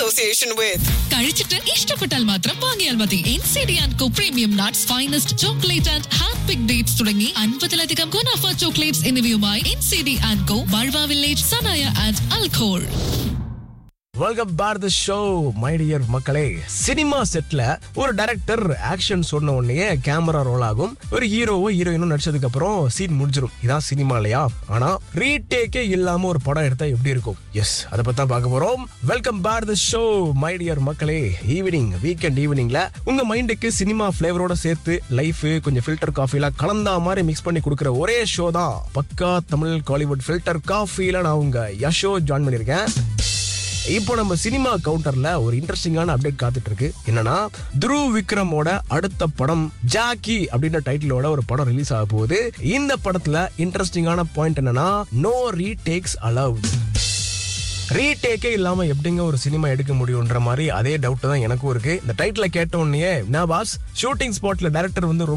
association with. കഴിച്ചിട്ട് ഇഷ്ടപ്പെട്ടാൽ മാത്രം വാങ്ങിയാൽ മതി N C D and co premium nuts finest chocolate and hand pick dates തുടങ്ങി അൻപതിലധികം ഗുണാഫ ചോക്ലേറ്റ്സ് എന്നിവയുമായി N C D and co Barwa village Sanaiya and Al Khor welcome back the show my dear மக்களே சினிமா செட்ல ஒரு director action சொன்ன உடனே camera role ஆகும் ஒரு ஹீரோவோ ஹீரோயினும் நடிச்சதுக்கு அப்புறம் சீன் முடிஞ்சிடும் இதான் சினிமா இல்லையா ஆனா ரீடேக்கே இல்லாம ஒரு படம் எடுத்தா எப்படி இருக்கும் எஸ் அதை பத்தி தான் பார்க்க போறோம் welcome back the show my dear மக்களே ஈவினிங் வீக்கெண்ட் ஈவினிங்ல உங்க மைண்டுக்கு சினிமா ஃபிளேவரோட சேர்த்து லைஃப் கொஞ்சம் ஃபில்டர் காஃபில கலந்தா மாதிரி மிக்ஸ் பண்ணி கொடுக்குற ஒரே ஷோ தான் பக்கா தமிழ் காலிவுட் ஃபில்டர் காஃபில நான் உங்க யஷோ ஜாயின் பண்ணியிருக்கேன் இப்போ நம்ம சினிமா கவுண்டர்ல ஒரு இன்ட்ரெஸ்டிங்கான அப்டேட் காத்துட்டு இருக்கு என்னன்னா துருவ் விக்ரமோட அடுத்த படம் ஜாக்கி அப்படின்ற டைட்டிலோட ஒரு படம் ரிலீஸ் ஆக போகுது இந்த படத்துல இன்ட்ரெஸ்டிங்கான பாயிண்ட் என்னன்னா நோ ரீடேக்ஸ் அலவுட் ரீடேக்கே இல்லாம எப்படிங்க ஒரு சினிமா எடுக்க முடியும்ன்ற மாதிரி அதே டவுட் தான் எனக்கும் இருக்கு இந்த டைட்டில கேட்ட உடனே நான் பாஸ் ஷூட்டிங் ஸ்பாட்ல டைரக்டர் வந்து ரொம்ப